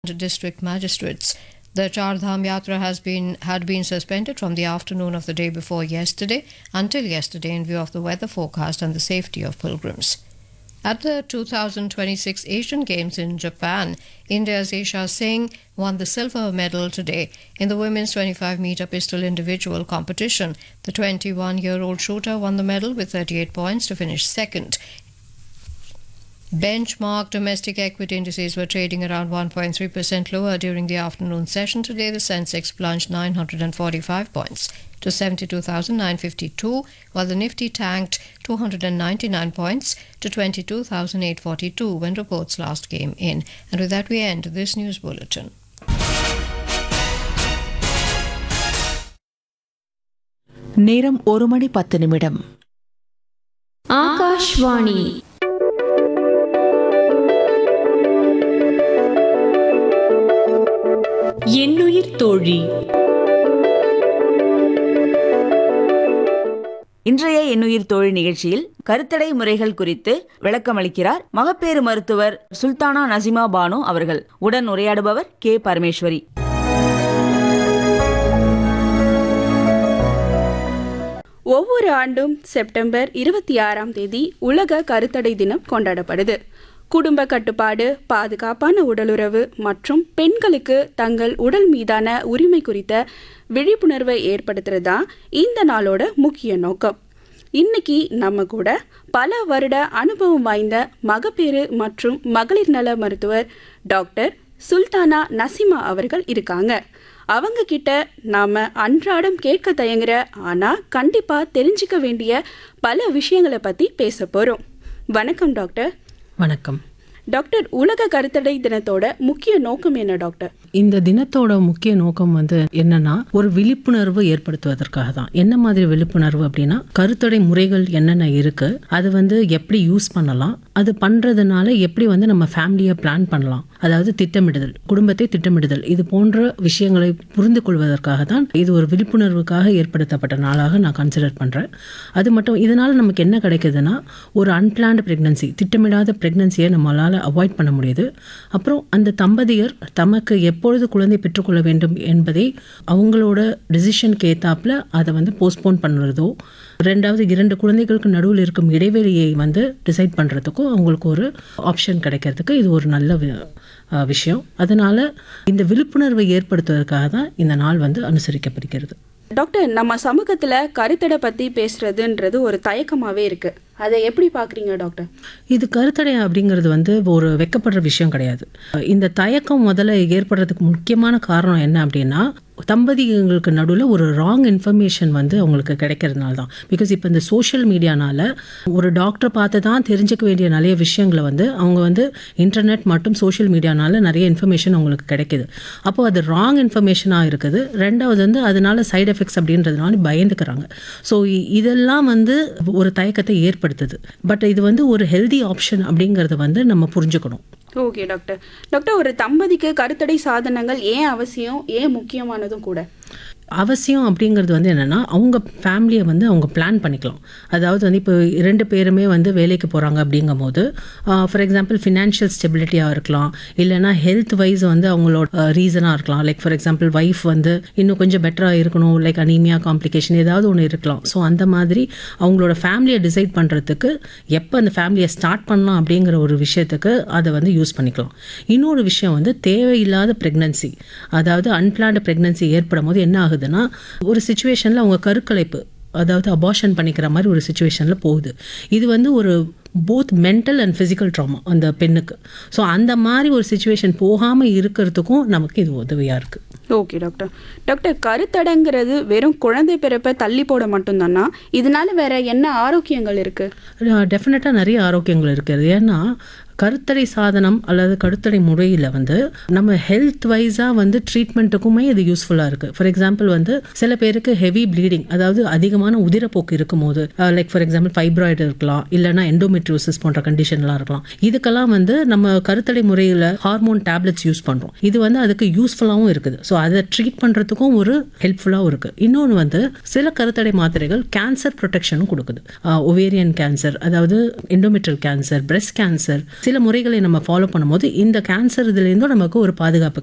district magistrates. The Char Dham Yatra has been had been suspended from the afternoon of the day before yesterday until yesterday in view of the weather forecast and the safety of pilgrims. At the 2026 Asian Games in Japan, India's Aisha Singh won the silver medal today in the women's 25 meter pistol individual competition. The 21 year old shooter won the medal with 38 points to finish second. Benchmark domestic equity indices were trading around 1.3% lower during the afternoon session. Today, the Sensex plunged 945 points to 72,952, while the Nifty tanked 299 points to 22,842 when reports last came in. And with that, we end this news bulletin. நேரம் ஒரு மணி பத்து நிமிடம் ஆகாஷ்வாணி என்னுயிர் தோழி இன்றைய எண்ணுயிர் தோழி நிகழ்ச்சியில் கருத்தடை முறைகள் குறித்து விளக்கமளிக்கிறார் மகப்பேறு மருத்துவர் சுல்தானா நசிமா பானு அவர்கள் உடன் உரையாடுபவர் கே பரமேஸ்வரி ஒவ்வொரு ஆண்டும் செப்டம்பர் இருபத்தி ஆறாம் தேதி உலக கருத்தடை தினம் கொண்டாடப்படுது குடும்ப கட்டுப்பாடு பாதுகாப்பான உடலுறவு மற்றும் பெண்களுக்கு தங்கள் உடல் மீதான உரிமை குறித்த விழிப்புணர்வை ஏற்படுத்துறது தான் இந்த நாளோட முக்கிய நோக்கம் இன்னைக்கு நம்ம கூட பல வருட அனுபவம் வாய்ந்த மகப்பேறு மற்றும் மகளிர் நல மருத்துவர் டாக்டர் சுல்தானா நசிமா அவர்கள் இருக்காங்க அவங்க கிட்ட நாம அன்றாடம் கேட்க தயங்குற ஆனா கண்டிப்பா தெரிஞ்சுக்க வேண்டிய பல விஷயங்களை பத்தி பேச போறோம் வணக்கம் டாக்டர் வணக்கம் டாக்டர் உலக கருத்தடை தினத்தோட முக்கிய நோக்கம் என்ன டாக்டர் இந்த தினத்தோட முக்கிய நோக்கம் வந்து என்னன்னா ஒரு விழிப்புணர்வு ஏற்படுத்துவதற்காக தான் என்ன மாதிரி விழிப்புணர்வு அப்படின்னா கருத்தடை முறைகள் என்னென்ன இருக்கு அது வந்து எப்படி யூஸ் பண்ணலாம் அது பண்றதுனால எப்படி வந்து நம்ம ஃபேமிலியை பிளான் பண்ணலாம் அதாவது திட்டமிடுதல் குடும்பத்தை திட்டமிடுதல் இது போன்ற விஷயங்களை புரிந்து கொள்வதற்காக தான் இது ஒரு விழிப்புணர்வுக்காக ஏற்படுத்தப்பட்ட நாளாக நான் கன்சிடர் பண்றேன் அது மட்டும் இதனால நமக்கு என்ன கிடைக்குதுன்னா ஒரு அன்பிளான்டு பிரெக்னன்சி திட்டமிடாத பிரெக்னன்சியை நம்மளால அவாய்ட் பண்ண முடியுது அப்புறம் அந்த தம்பதியர் தமக்கு எப்பொழுது குழந்தை பெற்றுக்கொள்ள வேண்டும் என்பதை அவங்களோட டிசிஷனுக்கு ஏத்தாப்புல அதை வந்து போஸ்ட்போன் பண்ணுறதோ ரெண்டாவது இரண்டு குழந்தைகளுக்கு நடுவில் இருக்கும் இடைவெளியை வந்து டிசைட் பண்ணுறதுக்கும் அவங்களுக்கு ஒரு ஆப்ஷன் கிடைக்கிறதுக்கு இது ஒரு நல்ல வி- அஹ் விஷயம் அதனால இந்த விழிப்புணர்வை ஏற்படுத்துவதற்காக தான் இந்த நாள் வந்து அனுசரிக்கப்படுகிறது டாக்டர் நம்ம சமூகத்துல கருத்தடை பத்தி பேசுறதுன்றது ஒரு தயக்கமாவே இருக்கு அதை எப்படி பாக்குறீங்க டாக்டர் இது கருத்தடை அப்படிங்கிறது வந்து ஒரு வெக்கப்படுற விஷயம் கிடையாது இந்த தயக்கம் முதல்ல ஏற்படுறதுக்கு முக்கியமான காரணம் என்ன அப்படின்னா தம்பதிகளுக்கு நடுவில் ஒரு ராங் இன்ஃபர்மேஷன் வந்து அவங்களுக்கு கிடைக்கிறதுனால தான் பிகாஸ் இப்போ இந்த சோஷியல் மீடியானால ஒரு டாக்டர் பார்த்து தான் தெரிஞ்சுக்க வேண்டிய நிறைய விஷயங்களை வந்து அவங்க வந்து இன்டர்நெட் மற்றும் சோஷியல் மீடியானால நிறைய இன்ஃபர்மேஷன் அவங்களுக்கு கிடைக்குது அப்போ அது ராங் இன்ஃபர்மேஷனாக இருக்குது ரெண்டாவது வந்து அதனால சைடு எஃபெக்ட்ஸ் அப்படின்றதுனால பயந்துக்கிறாங்க ஸோ இதெல்லாம் வந்து ஒரு தயக்கத்தை ஏற்படுத்துது பட் இது வந்து ஒரு ஹெல்தி ஆப்ஷன் அப்படிங்கிறத வந்து நம்ம புரிஞ்சுக்கணும் ஓகே டாக்டர் டாக்டர் ஒரு தம்பதிக்கு கருத்தடை சாதனங்கள் ஏன் அவசியம் ஏன் முக்கியமானதும் கூட அவசியம் அப்படிங்கிறது வந்து என்னென்னா அவங்க ஃபேமிலியை வந்து அவங்க பிளான் பண்ணிக்கலாம் அதாவது வந்து இப்போ இரண்டு பேருமே வந்து வேலைக்கு போகிறாங்க அப்படிங்கும் போது ஃபார் எக்ஸாம்பிள் ஃபினான்ஷியல் ஸ்டெபிலிட்டியாக இருக்கலாம் இல்லைன்னா ஹெல்த் வைஸ் வந்து அவங்களோட ரீசனாக இருக்கலாம் லைக் ஃபார் எக்ஸாம்பிள் ஒய்ஃப் வந்து இன்னும் கொஞ்சம் பெட்டராக இருக்கணும் லைக் அனீமியா காம்ப்ளிகேஷன் ஏதாவது ஒன்று இருக்கலாம் ஸோ அந்த மாதிரி அவங்களோட ஃபேமிலியை டிசைட் பண்ணுறதுக்கு எப்போ அந்த ஃபேமிலியை ஸ்டார்ட் பண்ணலாம் அப்படிங்கிற ஒரு விஷயத்துக்கு அதை வந்து யூஸ் பண்ணிக்கலாம் இன்னொரு விஷயம் வந்து தேவையில்லாத ப்ரெக்னன்சி அதாவது அன்பிளான்டு ப்ரெக்னன்சி ஏற்படும் போது என்ன ஆகுதுன்னா ஒரு சுச்சுவேஷனில் அவங்க கருக்கலைப்பு அதாவது அபார்ஷன் பண்ணிக்கிற மாதிரி ஒரு சுச்சுவேஷனில் போகுது இது வந்து ஒரு both mental and physical trauma அந்த பெண்ணுக்கு ஸோ அந்த மாதிரி ஒரு சுச்சுவேஷன் போகாமல் இருக்கிறதுக்கும் நமக்கு இது உதவியாக இருக்குது ஓகே டாக்டர் டாக்டர் கருத்தடைங்கிறது வெறும் குழந்தை பிறப்பை தள்ளி போட மட்டும்தானா இதனால வேற என்ன ஆரோக்கியங்கள் இருக்கு டெஃபினட்டாக நிறைய ஆரோக்கியங்கள் இருக்கிறது ஏன்னா கருத்தடை சாதனம் அல்லது கருத்தடை முறையில் வந்து நம்ம ஹெல்த் வைஸாக வந்து ட்ரீட்மெண்ட்டுக்குமே இது யூஸ்ஃபுல்லாக இருக்குது ஃபார் எக்ஸாம்பிள் வந்து சில பேருக்கு ஹெவி ப்ளீடிங் அதாவது அதிகமான உதிரப்போக்கு இருக்கும்போது லைக் ஃபார் எக்ஸாம்பிள் ஃபைப்ராய்டு இருக்கலாம் இல்லைனா எண்டோமெட்ரியோசிஸ் போன்ற கண்டிஷன்லாம் இருக்கலாம் இதுக்கெல்லாம் வந்து நம்ம கருத்தடை முறையில் ஹார்மோன் டேப்லெட்ஸ் யூஸ் பண்ணுறோம் இது வந்து அதுக்கு யூஸ்ஃபுல்லாகவும் இருக்குது ஸோ அதை ட்ரீட் பண்ணுறதுக்கும் ஒரு ஹெல்ப்ஃபுல்லாகவும் இருக்குது இன்னொன்று வந்து சில கருத்தடை மாத்திரைகள் கேன்சர் ப்ரொடெக்ஷனும் கொடுக்குது ஒவேரியன் கேன்சர் அதாவது எண்டோமெட்ரியல் கேன்சர் பிரஸ்ட் கேன்சர் சில சில முறைகளை நம்ம ஃபாலோ பண்ணும்போது இந்த கேன்சர் இதுலேருந்தும் நமக்கு ஒரு பாதுகாப்பு